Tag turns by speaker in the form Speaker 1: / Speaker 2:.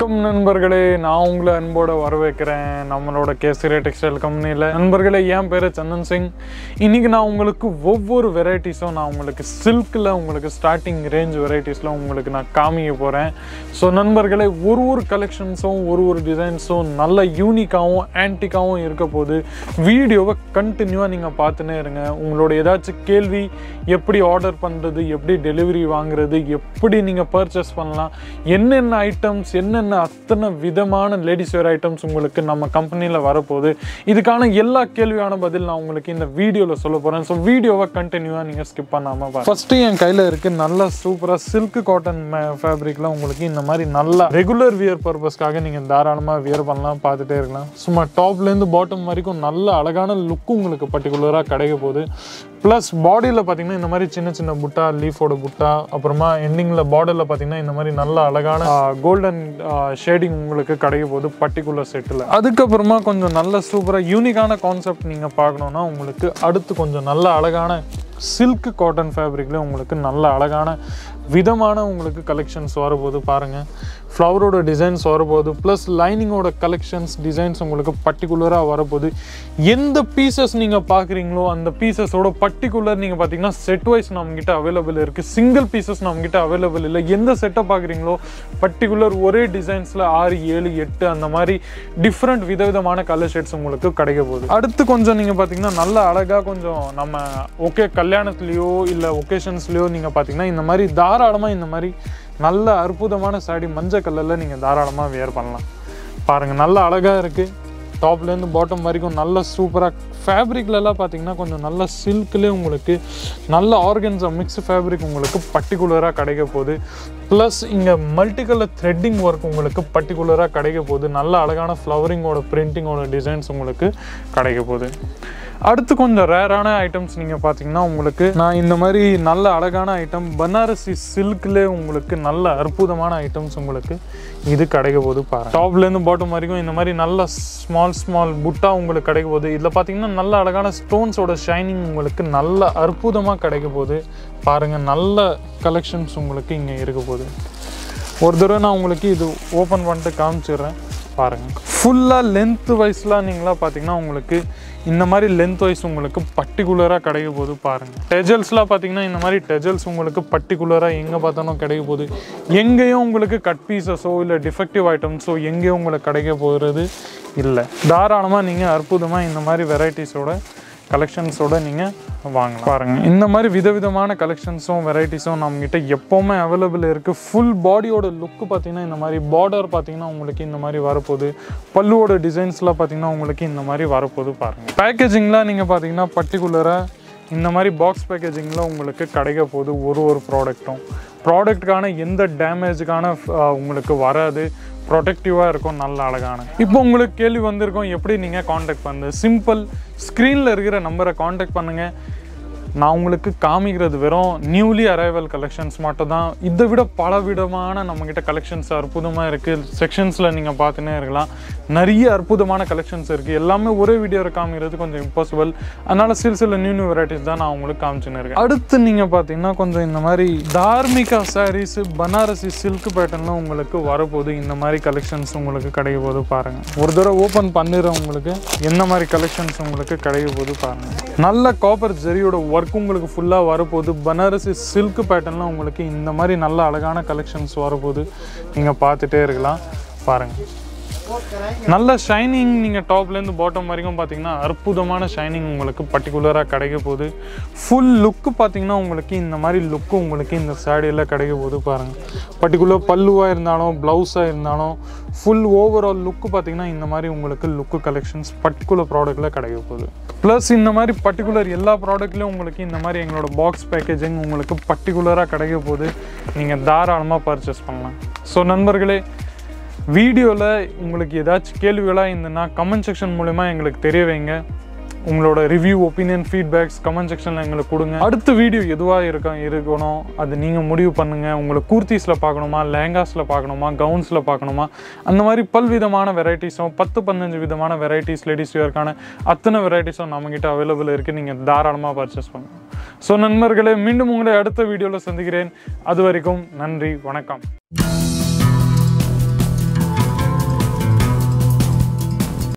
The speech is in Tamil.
Speaker 1: வணக்கம் நண்பர்களே நான் உங்களை அன்போட வரவேற்கிறேன் நம்மளோட கேசரி டெக்ஸ்டைல் கம்பெனியில் நண்பர்களே என் பேர் சந்தன் சிங் இன்னைக்கு நான் உங்களுக்கு ஒவ்வொரு வெரைட்டிஸும் நான் உங்களுக்கு சில்கில் உங்களுக்கு ஸ்டார்டிங் ரேஞ்ச் வெரைட்டிஸில் உங்களுக்கு நான் காமிக்க போகிறேன் ஸோ நண்பர்களே ஒரு ஒரு கலெக்ஷன்ஸும் ஒரு ஒரு டிசைன்ஸும் நல்ல யூனிக்காகவும் ஆன்டிக்காகவும் இருக்க போது வீடியோவை கண்டினியூவாக நீங்கள் பார்த்துனே இருங்க உங்களோட ஏதாச்சும் கேள்வி எப்படி ஆர்டர் பண்ணுறது எப்படி டெலிவரி வாங்குறது எப்படி நீங்கள் பர்ச்சேஸ் பண்ணலாம் என்னென்ன ஐட்டம்ஸ் என்னென்ன அத்தனை விதமான லேடிஸ் வேர் ஐட்டம்ஸ் உங்களுக்கு நம்ம கம்பெனியில் வரப்போகுது இதுக்கான எல்லா கேள்வியான பதில் நான் உங்களுக்கு இந்த வீடியோவில் சொல்ல போகிறேன் ஸோ வீடியோவை கண்டினியூவாக நீங்கள் ஸ்கிப் பண்ணாமல் பாருங்க ஃபஸ்ட்டு என் கையில் இருக்குது நல்லா சூப்பராக சில்க் காட்டன் ஃபேப்ரிக்கில் உங்களுக்கு இந்த மாதிரி நல்லா ரெகுலர் வியர் பர்பஸ்க்காக நீங்கள் தாராளமாக வியர் பண்ணலாம் பார்த்துட்டே இருக்கலாம் சும்மா டாப்லேருந்து பாட்டம் வரைக்கும் நல்ல அழகான லுக் உங்களுக்கு பர்டிகுலராக கிடைக்க போகுது ப்ளஸ் பாடியில் பார்த்தீங்கன்னா இந்த மாதிரி சின்ன சின்ன புட்டா லீஃபோட புட்டா அப்புறமா எண்டிங்கில் பார்டரில் பார்த்தீங்கன்னா இந்த மாதிரி நல்ல அழகான கோல்டன் ஷேடிங் உங்களுக்கு கிடைக்க போகுது பர்டிகுலர் செட்டில் அதுக்கப்புறமா கொஞ்சம் நல்ல சூப்பராக யூனிக்கான கான்செப்ட் நீங்கள் பார்க்கணுன்னா உங்களுக்கு அடுத்து கொஞ்சம் நல்ல அழகான சில்க் காட்டன் ஃபேப்ரிக்கில் உங்களுக்கு நல்ல அழகான விதமான உங்களுக்கு கலெக்ஷன்ஸ் வரப்போகுது பாருங்கள் ஃப்ளவரோட டிசைன்ஸ் வரப்போகுது ப்ளஸ் லைனிங்கோட கலெக்ஷன்ஸ் டிசைன்ஸ் உங்களுக்கு பர்டிகுலராக வரப்போகுது எந்த பீசஸ் நீங்கள் பார்க்குறீங்களோ அந்த பீசஸோட பர்டிகுலர் நீங்கள் பார்த்தீங்கன்னா செட் வைஸ் நம்மக்கிட்ட அவைலபிள் இருக்குது சிங்கிள் பீசஸ் நம்மக்கிட்ட அவைலபிள் இல்லை எந்த செட்டை பார்க்குறீங்களோ பர்டிகுலர் ஒரே டிசைன்ஸில் ஆறு ஏழு எட்டு அந்த மாதிரி டிஃப்ரெண்ட் விதவிதமான கலர் ஷேட்ஸ் உங்களுக்கு கிடைக்க போகுது அடுத்து கொஞ்சம் நீங்கள் பார்த்தீங்கன்னா நல்ல அழகாக கொஞ்சம் நம்ம ஓகே கல்யாணத்துலேயோ இல்லை ஒகேஷன்ஸ்லேயோ நீங்கள் பார்த்தீங்கன்னா இந்த மாதிரி தாராளமாக இந்த மாதிரி நல்ல அற்புதமான சாடி மஞ்சள் கலரில் நீங்கள் தாராளமாக வியர் பண்ணலாம் பாருங்கள் நல்ல அழகாக இருக்குது டாப்லேருந்து பாட்டம் வரைக்கும் நல்ல சூப்பராக ஃபேப்ரிக்லலாம் பார்த்தீங்கன்னா கொஞ்சம் நல்ல சில்க்லேயே உங்களுக்கு நல்ல ஆர்கன்ஸா மிக்ஸ் ஃபேப்ரிக் உங்களுக்கு பர்டிகுலராக கிடைக்க போகுது ப்ளஸ் இங்கே மல்டி கலர் த்ரெட்டிங் ஒர்க் உங்களுக்கு பர்டிகுலராக கிடைக்க போகுது நல்ல அழகான ஃப்ளவரிங்கோட பிரிண்டிங்கோட டிசைன்ஸ் உங்களுக்கு கிடைக்க போகுது அடுத்து கொஞ்சம் ரேரான ஐட்டம்ஸ் நீங்கள் பார்த்தீங்கன்னா உங்களுக்கு நான் இந்த மாதிரி நல்ல அழகான ஐட்டம் பனாரசி சில்க்லேயே உங்களுக்கு நல்ல அற்புதமான ஐட்டம்ஸ் உங்களுக்கு இது கிடைக்க போகுது பாருங்க டாப்லேருந்து பாட்டம் வரைக்கும் இந்த மாதிரி நல்ல ஸ்மால் ஸ்மால் புட்டா உங்களுக்கு கிடைக்க போகுது இதில் பார்த்தீங்கன்னா நல்ல அழகான ஸ்டோன்ஸோட ஷைனிங் உங்களுக்கு நல்ல அற்புதமாக கிடைக்க போகுது பாருங்கள் நல்ல கலெக்ஷன்ஸ் உங்களுக்கு இங்கே இருக்க போகுது ஒரு தடவை நான் உங்களுக்கு இது ஓப்பன் பண்ணிட்டு காமிச்சிடுறேன் பாருங்கள் ஃபுல்லாக லென்த் வைஸ்லாம் நீங்களா பார்த்தீங்கன்னா உங்களுக்கு இந்த மாதிரி லென்த் வைஸ் உங்களுக்கு பர்டிகுலராக கிடைக்க போகுது பாருங்கள் டெஜல்ஸ்லாம் பார்த்தீங்கன்னா இந்த மாதிரி டெஜல்ஸ் உங்களுக்கு பர்டிகுலராக எங்கே பார்த்தாலும் கிடைக்க போகுது எங்கேயும் உங்களுக்கு கட் பீசஸோ இல்லை டிஃபெக்டிவ் ஐட்டம்ஸோ எங்கேயும் உங்களுக்கு கிடைக்க போகிறது இல்லை தாராளமாக நீங்கள் அற்புதமாக இந்த மாதிரி வெரைட்டிஸோட கலெக்ஷன்ஸோட நீங்கள் வாங்கலாம் பாருங்கள் இந்த மாதிரி விதவிதமான கலெக்ஷன்ஸும் வெரைட்டிஸும் நம்மகிட்ட எப்போவுமே அவைலபிள் இருக்குது ஃபுல் பாடியோட லுக்கு பார்த்தீங்கன்னா இந்த மாதிரி பார்டர் பார்த்தீங்கன்னா உங்களுக்கு இந்த மாதிரி வரப்போகுது பல்லுவோட டிசைன்ஸ்லாம் பார்த்தீங்கன்னா உங்களுக்கு இந்த மாதிரி வரப்போகுது பாருங்கள் பேக்கேஜிங்லாம் நீங்கள் பார்த்தீங்கன்னா பர்டிகுலராக இந்த மாதிரி பாக்ஸ் பேக்கேஜிங்கில் உங்களுக்கு கிடைக்க போகுது ஒரு ஒரு ப்ராடக்ட்டும் ப்ராடக்ட்டுக்கான எந்த டேமேஜுக்கான உங்களுக்கு வராது ப்ரொடெக்டிவாக இருக்கும் நல்ல அழகான இப்போ உங்களுக்கு கேள்வி வந்திருக்கும் எப்படி நீங்கள் காண்டாக்ட் பண்ணுறது சிம்பிள் ஸ்க்ரீனில் இருக்கிற நம்பரை காண்டாக்ட் பண்ணுங்கள் நான் உங்களுக்கு காமிக்கிறது வெறும் நியூலி அரைவல் கலெக்ஷன்ஸ் மட்டும் தான் இதை விட பல விதமான நம்மக்கிட்ட கலெக்ஷன்ஸ் அற்புதமாக இருக்குது செக்ஷன்ஸில் நீங்கள் பார்த்துனே இருக்கலாம் நிறைய அற்புதமான கலெக்ஷன்ஸ் இருக்குது எல்லாமே ஒரே வீடியோவில் காமிக்கிறது கொஞ்சம் இம்பாசிபிள் அதனால் சில சில நியூ நியூ வெரைட்டிஸ் தான் நான் உங்களுக்கு காமிச்சுன்னு இருக்கேன் அடுத்து நீங்கள் பார்த்தீங்கன்னா கொஞ்சம் இந்த மாதிரி தார்மிகா சாரீஸ் பனாரசி சில்க் பேட்டர்னில் உங்களுக்கு வரப்போகுது இந்த மாதிரி கலெக்ஷன்ஸ் உங்களுக்கு கிடைக்க போது பாருங்கள் ஒரு தடவை ஓப்பன் பண்ணிடுறேன் உங்களுக்கு என்ன மாதிரி கலெக்ஷன்ஸ் உங்களுக்கு கிடைக்க போது பாருங்கள் நல்ல காப்பர் ஜெரியோட ஒர்க் உங்களுக்கு ஃபுல்லாக வரப்போகுது பனாரசி சில்க் பேட்டர்னில் உங்களுக்கு இந்த மாதிரி நல்ல அழகான கலெக்ஷன்ஸ் வரப்போகுது நீங்கள் பார்த்துட்டே இருக்கலாம் பாருங்கள் நல்ல ஷைனிங் நீங்கள் டாப்லேருந்து பாட்டம் வரைக்கும் பார்த்தீங்கன்னா அற்புதமான ஷைனிங் உங்களுக்கு பர்டிகுலராக கிடைக்க போகுது ஃபுல் லுக்கு பார்த்தீங்கன்னா உங்களுக்கு இந்த மாதிரி லுக்கு உங்களுக்கு இந்த சாடியில் கிடைக்க போகுது பாருங்கள் பர்டிகுலர் பல்லுவாக இருந்தாலும் ப்ளவுஸாக இருந்தாலும் ஃபுல் ஓவரால் லுக்கு பார்த்தீங்கன்னா இந்த மாதிரி உங்களுக்கு லுக்கு கலெக்ஷன்ஸ் பர்டிகுலர் ப்ராடக்ட்டில் கிடைக்க போகுது ப்ளஸ் இந்த மாதிரி பர்டிகுலர் எல்லா ப்ராடக்ட்லையும் உங்களுக்கு இந்த மாதிரி எங்களோட பாக்ஸ் பேக்கேஜிங் உங்களுக்கு பர்டிகுலராக கிடைக்க போகுது நீங்கள் தாராளமாக பர்ச்சேஸ் பண்ணலாம் ஸோ நண்பர்களே வீடியோவில் உங்களுக்கு ஏதாச்சும் கேள்விகளாக இருந்ததுன்னா கமெண்ட் செக்ஷன் மூலிமா எங்களுக்கு தெரிய வைங்க உங்களோட ரிவ்யூ ஒப்பீனியன் ஃபீட்பேக்ஸ் கமெண்ட் செக்ஷனில் எங்களுக்கு கொடுங்க அடுத்த வீடியோ எதுவாக இருக்க இருக்கணும் அது நீங்கள் முடிவு பண்ணுங்கள் உங்களுக்கு கூர்த்திஸில் பார்க்கணுமா லேங்காஸில் பார்க்கணுமா கவுன்ஸில் பார்க்கணுமா அந்த மாதிரி பல்விதமான வெரைட்டிஸும் பத்து பதினஞ்சு விதமான வெரைட்டிஸ் லேடிஸ் வேர்க்கான அத்தனை வெரைட்டிஸும் நம்மக்கிட்ட அவைலபிள் இருக்குது நீங்கள் தாராளமாக பர்ச்சேஸ் பண்ணுங்கள் ஸோ நண்பர்களே மீண்டும் உங்களை அடுத்த வீடியோவில் சந்திக்கிறேன் அது வரைக்கும் நன்றி வணக்கம்